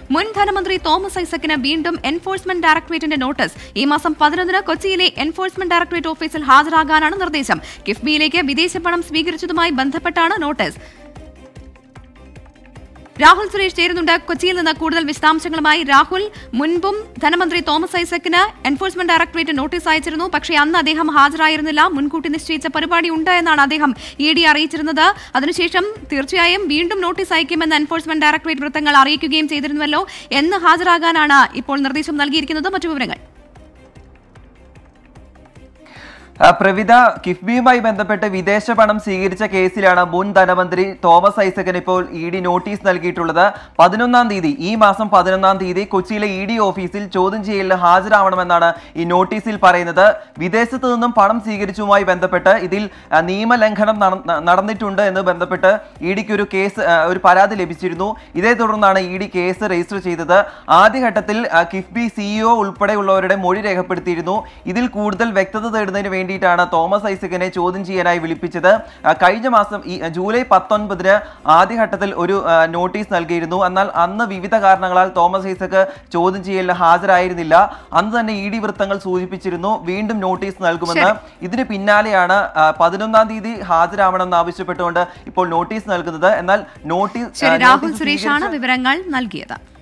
മുൻ ധനമന്ത്രി തോമസ് ഐസക്കിന് വീണ്ടും എൻഫോഴ്സ്മെന്റ് ഡയറക്ടറേറ്റിന്റെ നോട്ടീസ് ഈ മാസം പതിനൊന്നിന് കൊച്ചിയിലെ എൻഫോഴ്സ്മെന്റ് ഡയറക്ടറേറ്റ് ഓഫീസിൽ ഹാജരാകാനാണ് നിർദ്ദേശം കിഫ്ബിയിലേക്ക് വിദേശ പണം സ്വീകരിച്ചതുമായി ബന്ധപ്പെട്ടാണ് നോട്ടീസ് രാഹുൽ സുരേഷ് ചേരുന്നുണ്ട് കൊച്ചിയിൽ നിന്ന് കൂടുതൽ വിശദാംശങ്ങളുമായി രാഹുൽ മുൻപും ധനമന്ത്രി തോമസ് ഐസക്കിന് എൻഫോഴ്സ്മെന്റ് ഡയറക്ടറേറ്റ് നോട്ടീസ് അയച്ചിരുന്നു പക്ഷേ അന്ന് അദ്ദേഹം ഹാജരായിരുന്നില്ല മുൻകൂട്ടി നിശ്ചയിച്ച പരിപാടി ഉണ്ട് എന്നാണ് അദ്ദേഹം ഇ ഡി അറിയിച്ചിരുന്നത് അതിനുശേഷം തീർച്ചയായും വീണ്ടും നോട്ടീസ് അയക്കുമെന്ന് എൻഫോഴ്സ്മെന്റ് ഡയറക്ടറേറ്റ് വൃത്തങ്ങൾ അറിയിക്കുകയും ചെയ്തിരുന്നുവല്ലോ എന്ന് ഹാജരാകാനാണ് ഇപ്പോൾ നിർദ്ദേശം നൽകിയിരിക്കുന്നത് മറ്റു വിവരങ്ങൾ ആ, പ്രവിധ കിഫ്ബിയുമായി ബന്ധപ്പെട്ട് വിദേശ പണം സ്വീകരിച്ച കേസിലാണ് മുൻ ധനമന്ത്രി തോമസ് ഐസക്കിന് ഇപ്പോൾ ഇ ഡി നോട്ടീസ് നൽകിയിട്ടുള്ളത് പതിനൊന്നാം തീയതി ഈ മാസം പതിനൊന്നാം തീയതി കൊച്ചിയിലെ ഇ ഡി ഓഫീസിൽ ചോദ്യം ചെയ്യലിന് ഹാജരാവണമെന്നാണ് ഈ നോട്ടീസിൽ പറയുന്നത് വിദേശത്ത് നിന്നും പണം സ്വീകരിച്ചുമായി ബന്ധപ്പെട്ട് ഇതിൽ ആ, നിയമലംഘനം നട- നടന്നിട്ടുണ്ട് എന്ന് ബന്ധപ്പെട്ട് ഇ ഡിക്ക് ഒരു കേസ് ആ, ഒരു പരാതി ലഭിച്ചിരുന്നു ഇതേ തുടർന്നാണ് ഇ ഡി കേസ് രജിസ്റ്റർ ചെയ്തത് ആദ്യഘട്ടത്തിൽ ആ, കിഫ്ബി സിഇഒ ഉൾപ്പെടെയുള്ളവരുടെ മൊഴി രേഖപ്പെടുത്തിയിരുന്നു ഇതിൽ കൂടുതൽ വ്യക്തത തേടുന്നതിന് വേണ്ടിയിട്ടാണ് തോമസ് ഐസക്കിനെ ചോദ്യം ചെയ്യാനായി വിളിപ്പിച്ചത് ആ, കഴിഞ്ഞ മാസം ഈ ജൂലൈ പത്തൊൻപതിന് ആദ്യഘട്ടത്തിൽ ഒരു ആ, നോട്ടീസ് നൽകിയിരുന്നു എന്നാൽ അന്ന് വിവിധ കാരണങ്ങളാൽ തോമസ് ഐസക്ക് ചോദ്യം ചെയ്യലിന് ഹാജരായിരുന്നില്ല അന്ന് തന്നെ ഇ ഡി വൃത്തങ്ങൾ സൂചിപ്പിച്ചിരുന്നു വീണ്ടും നോട്ടീസ് നൽകുമെന്ന് ഇതിന് പിന്നാലെയാണ് ആ, പതിനൊന്നാം തീയതി ഹാജരാവണമെന്ന് ആവശ്യപ്പെട്ടുകൊണ്ട് ഇപ്പോൾ നോട്ടീസ് നൽകുന്നത് എന്നാൽ നോട്ടീസ് ആ, ശരി രാഹുൽ നോട്ടീസ് സുരേഷാണ് സ്വീകരിച്ച- വിവരങ്ങൾ നൽകിയത്